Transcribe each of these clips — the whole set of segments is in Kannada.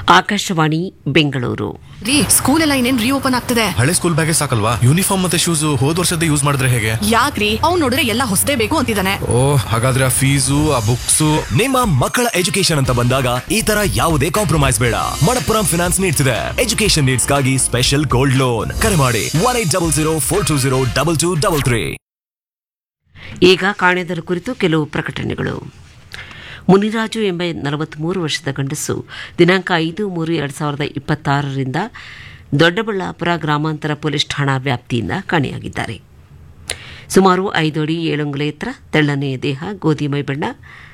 ಆಕಾಶವಾಣಿ ಬೆಂಗಳೂರು ರೀ ಸ್ಕೂಲ್ ಎಲ್ಲ ಇನ್ನೇನ್ ರೀಓಪನ್ ಆಗ್ತದೆ ಹಳೆ ಸ್ಕೂಲ್ ಬ್ಯಾಗೇ ಸಾಕಲ್ವಾ ಯೂನಿಫಾರ್ಮ್ ಮತ್ತೆ ಶೂಸ್ ಹೋದ್ ವರ್ಷದ ಯೂಸ್ ಮಾಡಿದ್ರೆ ಹೇಗೆ ಯಾಕ್ರಿ ಅವ್ನ್ ನೋಡಿದ್ರೆ ಎಲ್ಲ ಹೊಸದೇ ಬೇಕು ಅಂತಿದ್ದಾನೆ ಓ ಹಾಗಾದ್ರೆ ಆ ಫೀಸು ಆ ಬುಕ್ಸು ನಿಮ್ಮ ಮಕ್ಕಳ ಎಜುಕೇಶನ್ ಅಂತ ಬಂದಾಗ ಈ ತರ ಯಾವುದೇ ಕಾಂಪ್ರಮೈಸ್ ಬೇಡ ಮಣಪ್ಪುರಂ ಫಿನಾನ್ಸ್ ನೀಡ್ತಿದೆ ಎಜುಕೇಶನ್ ನೀಡ್ಸ್ಗಾಗಿ ಸ್ಪೆಷಲ್ ಗೋಲ್ಡ್ ಲೋನ್ ಕರೆ ಮಾಡಿ one eight double zero four two zero double two double three ಈಗ ಕಾಣೆದರ ಕುರಿತು ಕೆಲವು ಪ್ರಕಟಣೆಗಳು ಮುನಿರಾಜು ಎಂಬ ನಲವತ್ತ್ಮೂರು ವರ್ಷದ ಗಂಡಸು ದಿನಾಂಕ ಐದು ಮೂರು ಎರಡು ಸಾವಿರದ ಇಪ್ಪತ್ತಾರರಿಂದ ದೊಡ್ಡಬಳ್ಳಾಪುರ ಗ್ರಾಮಾಂತರ ಪೊಲೀಸ್ ಠಾಣಾ ವ್ಯಾಪ್ತಿಯಿಂದ ಕಾಣೆಯಾಗಿದ್ದಾರೆ ಸುಮಾರು ಐದು ಅಡಿ ಏಳಂಗುಲ ಎತ್ತರ ತೆಳ್ಳನೆಯ ದೇಹ ಗೋಧಿ ಮೈ ಬಣ್ಣ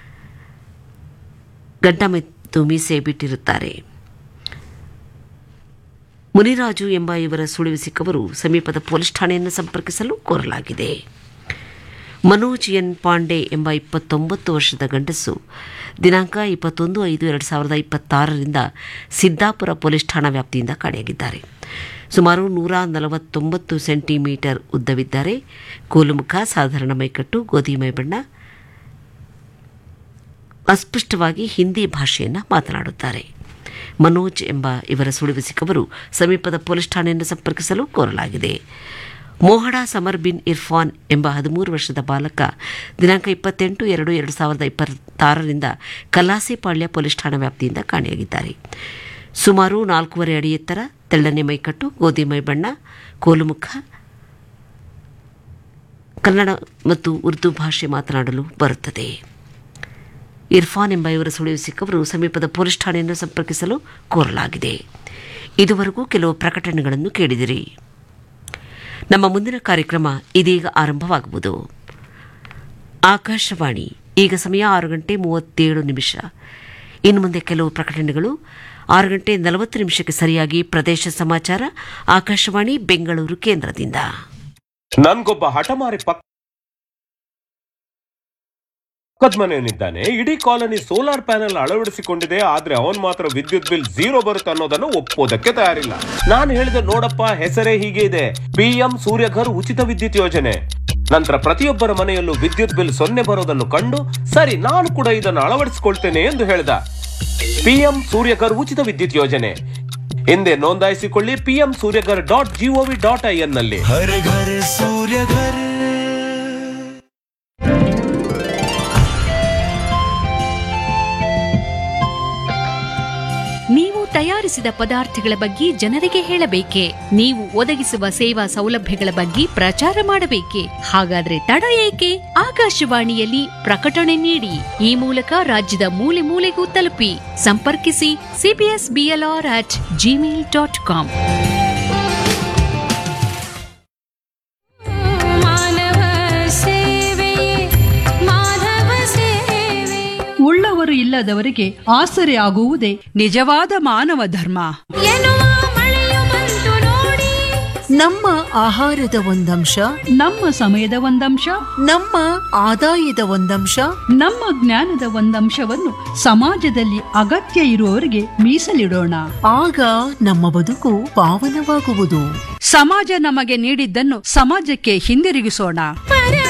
ಗಡ್ಡ ಮತ್ತು ಮೀಸೆ ಬಿಟ್ಟಿರುತ್ತಾರೆ ಮುನಿರಾಜು ಎಂಬ ಇವರ ಸುಳಿವು ಸಿಕ್ಕವರು ಸಮೀಪದ ಪೊಲೀಸ್ ಠಾಣೆಯನ್ನು ಸಂಪರ್ಕಿಸಲು ಕೋರಲಾಗಿದೆ ಮನೋಜ್ ಎನ್ ಪಾಂಡೆ ಎಂಬ ಇಪ್ಪತ್ತೊಂಬತ್ತು ವರ್ಷದ ಗಂಡಸು ದಿನಾಂಕ ಇಪ್ಪತ್ತೊಂದು ಐದು ಎರಡು ಸಾವಿರದ ಇಪ್ಪತ್ತಾರರಿಂದ ಸಿದ್ದಾಪುರ ಪೊಲೀಸ್ ಠಾಣಾ ವ್ಯಾಪ್ತಿಯಿಂದ ಕಾಣೆಯಾಗಿದ್ದಾರೆ ಸುಮಾರು ನೂರ ನಲವತ್ತೊಂಬತ್ತು ಸೆಂಟಿಮೀಟರ್ ಉದ್ದವಿದ್ದಾರೆ ಕೋಲುಮುಖ ಸಾಧಾರಣ ಮೈಕಟ್ಟು ಗೋಧಿ ಮೈ ಬಣ್ಣ ಅಸ್ಪಷ್ಟವಾಗಿ ಹಿಂದಿ ಭಾಷೆಯನ್ನು ಮಾತನಾಡುತ್ತಾರೆ ಮನೋಜ್ ಎಂಬ ಇವರ ಸುಳಿವು ಸಿಕ್ಕವರು ಸಮೀಪದ ಪೊಲೀಸ್ ಠಾಣೆಯನ್ನು ಸಂಪರ್ಕಿಸಲು ಕೋರಲಾಗಿದೆ ಮೋಹಡ ಸಮರ್ ಬಿನ್ ಇರ್ಫಾನ್ ಎಂಬ ಹದಿಮೂರು ವರ್ಷದ ಬಾಲಕ ದಿನಾಂಕ ಇಪ್ಪತ್ತೆಂಟು ಎರಡು ಎರಡು ಸಾವಿರದ ಇಪ್ಪತ್ತಾರರಿಂದ ಕಲಾಸಿಪಾಳ್ಯ ಪೊಲೀಸ್ ಠಾಣಾ ವ್ಯಾಪ್ತಿಯಿಂದ ಕಾಣೆಯಾಗಿದ್ದಾರೆ ಸುಮಾರು ನಾಲ್ಕೂವರೆ ಅಡಿ ಎತ್ತರ ತೆಳ್ಳನೆ ಮೈಕಟ್ಟು ಗೋಧಿ ಮೈ ಬಣ್ಣ ಕೋಲುಮುಖ ಕನ್ನಡ ಮತ್ತು ಉರ್ದು ಭಾಷೆ ಮಾತನಾಡಲು ಬರುತ್ತದೆ ಇರ್ಫಾನ್ ಎಂಬ ಇವರ ಸುಳಿವು ಸಿಕ್ಕವರು ಸಮೀಪದ ಪೊಲೀಸ್ ಠಾಣೆಯನ್ನು ಸಂಪರ್ಕಿಸಲು ಕೋರಲಾಗಿದೆ ಇದುವರೆಗೂ ಕೆಲವು ಪ್ರಕಟಣೆಗಳನ್ನು ಕೇಳಿದಿರಿ ನಮ್ಮ ಮುಂದಿನ ಕಾರ್ಯಕ್ರಮ ಇದೀಗ ಆರಂಭವಾಗುವುದು ಆಕಾಶವಾಣಿ ಈಗ ಸಮಯ ಆರು ಗಂಟೆ ಮೂವತ್ತೇಳು ನಿಮಿಷ ಇನ್ನು ಮುಂದೆ ಕೆಲವು ಪ್ರಕಟಣೆಗಳು ಆರು ಗಂಟೆ ನಲವತ್ತು ನಿಮಿಷಕ್ಕೆ ಸರಿಯಾಗಿ ಪ್ರದೇಶ ಸಮಾಚಾರ ಆಕಾಶವಾಣಿ ಬೆಂಗಳೂರು ಕೇಂದ್ರದಿಂದ ನನ್ಗೊಬ್ಬ ಹಠಮಾರಿ ಪಕ್ಕದ ಮನೆಯವನಿದ್ದಾನೆ ಇಡೀ ಕಾಲನಿ ಸೋಲಾರ್ ಪ್ಯಾನೆಲ್ ಅಳವಡಿಸಿಕೊಂಡಿದೆ ಆದ್ರೆ ಅವನ್ ಮಾತ್ರ ವಿದ್ಯುತ್ ಬಿಲ್ ಝೀರೋ ಬರುತ್ತೆ ಅನ್ನೋದನ್ನು ಒಪ್ಪೋದಕ್ಕೆ ತಯಾರಿಲ್ಲ ನಾನು ಹೇಳಿದೆ ನೋಡಪ್ಪ ಹೆಸರೇ ಹೀಗೆ ಇದೆ ಪಿಎಂ ಸೂರ್ಯಘರ್ ಉಚಿತ ವಿದ್ಯುತ್ ಯೋಜನೆ ನಂತರ ಪ್ರತಿಯೊಬ್ಬರ ಮನೆಯಲ್ಲೂ ವಿದ್ಯುತ್ ಬಿಲ್ ಸೊನ್ನೆ ಬರೋದನ್ನು ಕಂಡು ಸರಿ ನಾನು ಕೂಡ ಇದನ್ನು ಅಳವಡಿಸಿಕೊಳ್ತೇನೆ ಎಂದು ಹೇಳಿದ ಪಿಎಂ ಸೂರ್ಯಘರ್ ಉಚಿತ ವಿದ್ಯುತ್ ಯೋಜನೆ ಹಿಂದೆ ನೋಂದಾಯಿಸಿಕೊಳ್ಳಿ PM Suryaghar dot G O V dot I N ನಲ್ಲಿ ಹರ ಘರ ಸೂರ್ಯ ಘರ ನೀವು ತಯಾರಿಸಿದ ಪದಾರ್ಥಗಳ ಬಗ್ಗೆ ಜನರಿಗೆ ಹೇಳಬೇಕೆ ನೀವು ಒದಗಿಸುವ ಸೇವಾ ಸೌಲಭ್ಯಗಳ ಬಗ್ಗೆ ಪ್ರಚಾರ ಮಾಡಬೇಕೆ ಹಾಗಾದ್ರೆ ತಡ ಏಕೆ ಆಕಾಶವಾಣಿಯಲ್ಲಿ ಪ್ರಕಟಣೆ ನೀಡಿ ಈ ಮೂಲಕ ರಾಜ್ಯದ ಮೂಲೆ ಮೂಲೆಗೂ ತಲುಪಿ ಸಂಪರ್ಕಿಸಿ CBS BLR at Gmail dot com ಮಾನವ ಸೇವೆಯೇ ಮಾಧವ ಸೇವೆ ಉಳ್ಳವರು ಇಲ್ಲದವರಿಗೆ ಆಸರೆ ಆಗುವುದೇ ನಿಜವಾದ ಮಾನವ ಧರ್ಮ ಎನ್ನುವ ಮಳೆಯು ಬಂತು ನೋಡಿ ನಮ್ಮ ಆಹಾರದ ಒಂದಂಶ ನಮ್ಮ ಸಮಯದ ಒಂದಂಶ ನಮ್ಮ ಆದಾಯದ ಒಂದಂಶ ನಮ್ಮ ಜ್ಞಾನದ ಒಂದಂಶವನ್ನು ಸಮಾಜದಲ್ಲಿ ಅಗತ್ಯ ಇರುವವರಿಗೆ ಮೀಸಲಿಡೋಣ ಆಗ ನಮ್ಮ ಬದುಕು ಪಾವನವಾಗುವುದು ಸಮಾಜ ನಮಗೆ ನೀಡಿದ್ದನ್ನು ಸಮಾಜಕ್ಕೆ ಹಿಂದಿರುಗಿಸೋಣ ಪರ